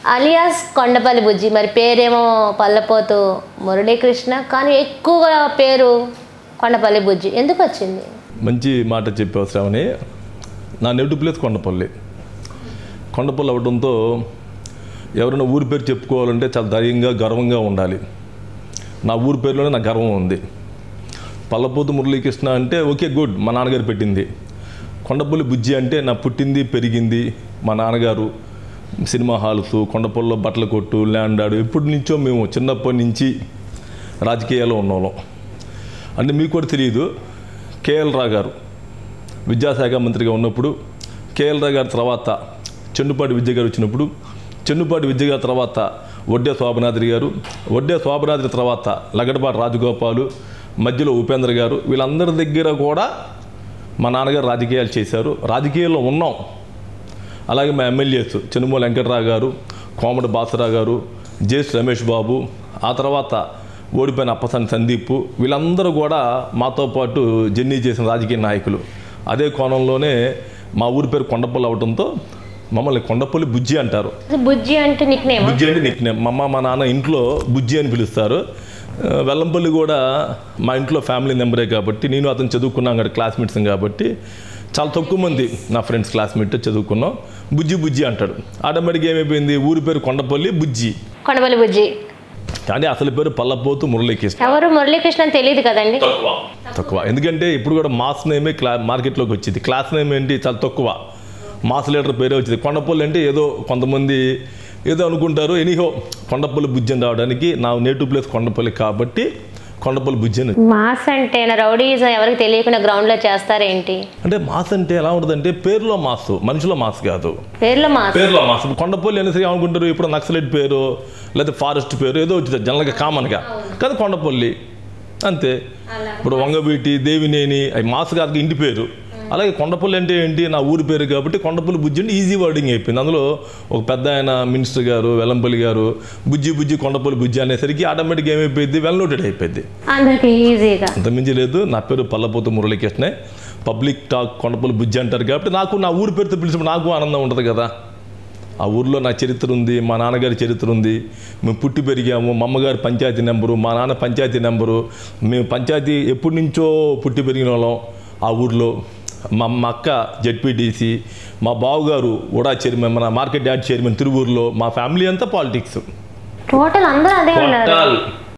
alias Kondapalli బుజ్జి మరి పేరేమో పల్లపోతు మురళీకృష్ణ కానీ ఎక్కువగా పేరు కొండపల్లి బుజ్జి ఎందుకు వచ్చింది మంచి మాట చెప్పావు శ్రావణి నా నెగిటివ్ ప్లేస్ కొండపల్లి కొండపల్లి అవ్వడంతో ఎవరైనా ఊరి పేరు చెప్పుకోవాలంటే చాలా ధైర్యంగా గర్వంగా ఉండాలి నా ఊరి పేరులోనే నాకు గర్వం ఉంది పల్లపోతు మురళీకృష్ణ అంటే ఓకే గుడ్ మా నాన్నగారు పెట్టింది కొండపల్లి బుజ్జి అంటే నా పుట్టింది పెరిగింది మా నాన్నగారు సినిమా హాల్స్ కొండపల్లిలో బట్టల కొట్టు ల్యాండ్ ఆడు ఎప్పటి నుంచో మేము చిన్నప్పటి నుంచి రాజకీయాల్లో ఉన్నోళ్ళం అంటే మీకు కూడా తెలియదు కేఎల్ రావు గారు విద్యాశాఖ మంత్రిగా ఉన్నప్పుడు కేఎల్ రావు గారి తర్వాత చెన్నుపాటి విద్య గారు వచ్చినప్పుడు చెన్నుపాటి విద్య గారి తర్వాత వడ్డే శోభనాద్రి గారు వడ్డే శోభనాద్రి తర్వాత లగడపాటి రాజగోపాలు మధ్యలో ఉపేంద్ర గారు వీళ్ళందరి దగ్గర కూడా మా నాన్నగారు రాజకీయాలు చేశారు రాజకీయాల్లో ఉన్నాం అలాగే మా ఎమ్మెల్యేస్ చెనుమూల వెంకటరావు గారు కోమటి బాసరావు గారు జేస్ రమేష్ బాబు ఆ తర్వాత ఓడిపోయిన అప్పసాని సందీప్ వీళ్ళందరూ కూడా మాతో పాటు జర్నీ చేసిన రాజకీయ నాయకులు అదే కోణంలోనే మా ఊరి పేరు కొండపల్లి అవడంతో మమ్మల్ని కొండపల్లి బుజ్జి అంటారు బుజ్జి అంటే నిక్ నేమ్ బుజ్జి అంటే నిక్ నేమ్ మా అమ్మ మా నాన్న ఇంట్లో బుజ్జి అని పిలుస్తారు ఆ, వెల్లంపల్లి కూడా మా ఇంట్లో ఫ్యామిలీ మెంబరే కాబట్టి నేను అతను చదువుకున్నాం కదా క్లాస్మేట్స్ కాబట్టి చాలా తక్కువ మంది నా ఫ్రెండ్స్ క్లాస్మేట్ చదువుకున్నాం బుజ్జి బుజ్జి అంటాడు ఆటోమేటిక్గా ఏమైపోయింది ఊరి పేరు కొండపల్లి బుజ్జి కొండపల్లి బుజ్జి కానీ అసలు పేరు పల్లపోతు మురళీకృష్ణ ఎవరు మురళీకృష్ణ అని తెలియదు కదండి తక్కువ ఎందుకంటే ఇప్పుడు కూడా మాస్ నేమే క్లా మార్కెట్లోకి వచ్చింది క్లాస్ నేమ్ ఏంటి చాలా తక్కువ మాస్ లీటర్ పేరే వచ్చింది కొండపల్లి అంటే ఏదో కొంతమంది ఏదో అనుకుంటారు ఎనీహో కొండపల్లి బుజ్జి అని రావడానికి నా నేటివ్ ప్లేస్ కొండపల్లి కాబట్టి కొండపల్లి బుజ్జి అని మాస్ అంటే రౌడీస్ ఎవరికి తెలియకుండా గ్రౌండ్ లో చేస్తారేంటి అంటే మాస్ అంటే ఎలా ఉంటుందంటే పేరులో మాస్ మనిషిలో మాస్ కాదు పేర్లో మాస్ పేరులో మాస్ ఇప్పుడు కొండపల్లి అనేసరికి ఏమనుకుంటారు ఇప్పుడు నక్సలైట్ పేరు లేదా ఫారెస్ట్ పేరు ఏదో వచ్చింది జనరల్గా కామన్గా కానీ కొండపల్లి అంతే ఇప్పుడు వంగవీటి దేవినేని అవి మాస్ గారికి ఇంటి పేరు అలాగే కొండపల్లి అంటే ఏంటి నా ఊరి పేరు కాబట్టి కొండపల్లి బుజ్జి అంటే ఈజీ వర్డింగ్ అయిపోయింది అందులో ఒక పెద్ద ఆయన మినిస్టర్ గారు వెల్లంపల్లి గారు బుజ్జి బుజ్జి కొండపల్లి బుజ్జి అనేసరికి ఆటోమేటిక్గా ఏమైపోయింది వెల్ నోటెడ్ అయిపోయింది అందరికి ఈజీగా అంతమించి లేదు నా పేరు పల్లపోతు మురళీకృష్ణే పబ్లిక్ టాక్ కొండపల్లి బుజ్జి అంటారు కాబట్టి నాకు నా ఊరి పేరుతో పిలిచినప్పుడు నాకు ఆనందం ఉంటుంది కదా ఆ ఊర్లో నా చరిత్ర ఉంది మా నాన్నగారి చరిత్ర ఉంది మేము పుట్టి పెరిగాము మా అమ్మగారి పంచాయతీ నెంబరు మా నాన్న పంచాయతీ నెంబరు మేము పంచాయతీ ఎప్పటి నుంచో పుట్టి పెరిగిన వాళ్ళం ఆ ఊర్లో మా మా అక్క జెడ్పీటీసీ మా బావగారు ఉడా చైర్మన్ మన మార్కెట్ యార్డ్ చైర్మన్ తిరువూరులో మా ఫ్యామిలీ అంతా పాలిటిక్స్ టోటల్ అందరూ అదే ఉన్నారు టోటల్